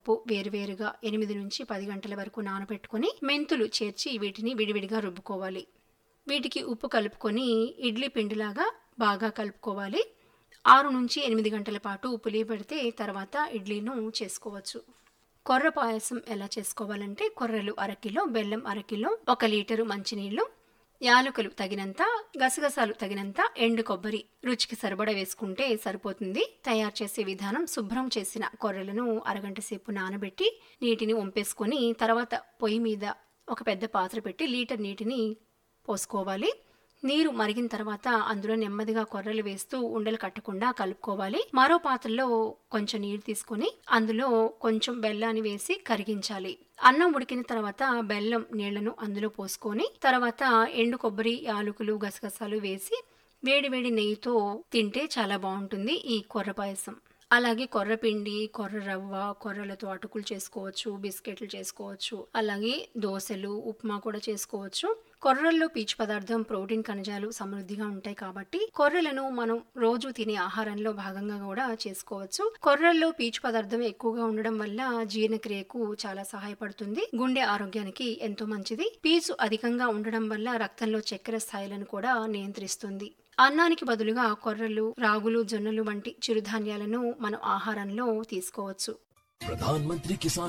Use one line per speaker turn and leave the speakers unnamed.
ఉప్పు వేరువేరుగా ఎనిమిది నుంచి పది గంటల వరకు నానబెట్టుకొని మెంతులు చేర్చి వీటిని విడివిడిగా రుబ్బుకోవాలి వీటికి ఉప్పు కలుపుకొని ఇడ్లీ పిండిలాగా బాగా కలుపుకోవాలి ఆరు నుంచి ఎనిమిది గంటల పాటు పులియబెడితే తర్వాత ఇడ్లీను చేసుకోవచ్చు కొర్ర పాయసం ఎలా చేసుకోవాలంటే కొర్రలు అరకిలో బెల్లం అరకిలో ఒక లీటరు మంచినీళ్ళు యాలకులు తగినంత గసగసాలు తగినంత ఎండు కొబ్బరి రుచికి సరిపడా వేసుకుంటే సరిపోతుంది తయారు చేసే విధానం శుభ్రం చేసిన కొర్రలను అరగంట సేపు నానబెట్టి నీటిని వంపేసుకొని తర్వాత పొయ్యి మీద ఒక పెద్ద పాత్ర పెట్టి లీటర్ నీటిని పోసుకోవాలి నీరు మరిగిన తర్వాత అందులో నెమ్మదిగా కొర్రలు వేస్తూ ఉండలు కట్టకుండా కలుపుకోవాలి మరో పాత్రలో కొంచెం నీరు తీసుకొని అందులో కొంచెం బెల్లాన్ని వేసి కరిగించాలి అన్నం ఉడికిన తర్వాత బెల్లం నీళ్లను అందులో పోసుకొని తర్వాత ఎండు కొబ్బరి యాలకులు గసగసాలు వేసి వేడి వేడి నెయ్యితో తింటే చాలా బాగుంటుంది ఈ కొర్ర పాయసం అలాగే కొర్రపిండి కొర్ర రవ్వ కొర్రలతో అటుకులు చేసుకోవచ్చు బిస్కెట్లు చేసుకోవచ్చు అలాగే దోశలు ఉప్మా కూడా చేసుకోవచ్చు కొర్రల్లో పీచు పదార్థం ప్రోటీన్ కణజాలు సమృద్ధిగా ఉంటాయి కాబట్టి కొర్రలను మనం రోజు తినే ఆహారంలో భాగంగా కూడా చేసుకోవచ్చు కొర్రల్లో పీచు పదార్థం ఎక్కువగా ఉండడం వల్ల జీర్ణక్రియకు చాలా సహాయపడుతుంది గుండె ఆరోగ్యానికి ఎంతో మంచిది పీచు అధికంగా ఉండడం వల్ల రక్తంలో చక్కెర స్థాయిలను కూడా నియంత్రిస్తుంది అన్నానికి బదులుగా కొర్రలు రాగులు జొన్నలు వంటి చిరుధాన్యాలను మనం ఆహారంలో తీసుకోవచ్చు
प्रधानमंत्री किसान